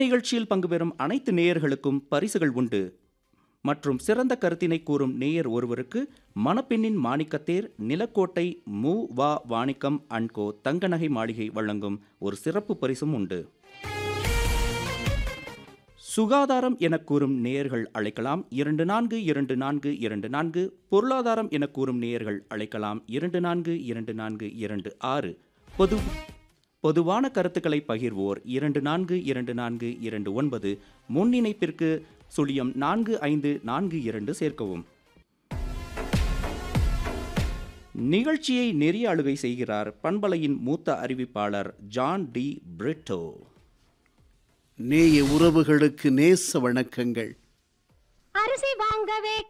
நிகழ்ச்சியில் பங்கு பெறும் அனைத்து நேயர்களுக்கும் பரிசுகள் உண்டு மற்றும் சிறந்த கருத்தினை கூறும் நேயர் ஒருவருக்கு மணப்பெண்ணின் மாணிக்கத்தேர் நிலக்கோட்டை மு வா வாணிக்கம் அன்கோ தங்க நகை மாளிகை வழங்கும் ஒரு சிறப்பு பரிசும் உண்டு சுகாதாரம் என கூறும் நேயர்கள் அழைக்கலாம் இரண்டு நான்கு இரண்டு நான்கு இரண்டு நான்கு பொருளாதாரம் என கூறும் நேயர்கள் அழைக்கலாம் இரண்டு நான்கு இரண்டு நான்கு இரண்டு ஆறு பொது பொதுவான கருத்துக்களை பகிர்வோர் இரண்டு நான்கு இரண்டு நான்கு இரண்டு ஒன்பது முன்னிணைப்பிற்கு சுழியம் நான்கு ஐந்து நான்கு இரண்டு சேர்க்கவும் நிகழ்ச்சியை நெறிய அழுகை செய்கிறார் பண்பலையின் மூத்த அறிவிப்பாளர் ஜான் டி பிரிட்டோ நேய உறவுகளுக்கு நேச வணக்கங்கள் அரிசி வாங்கவே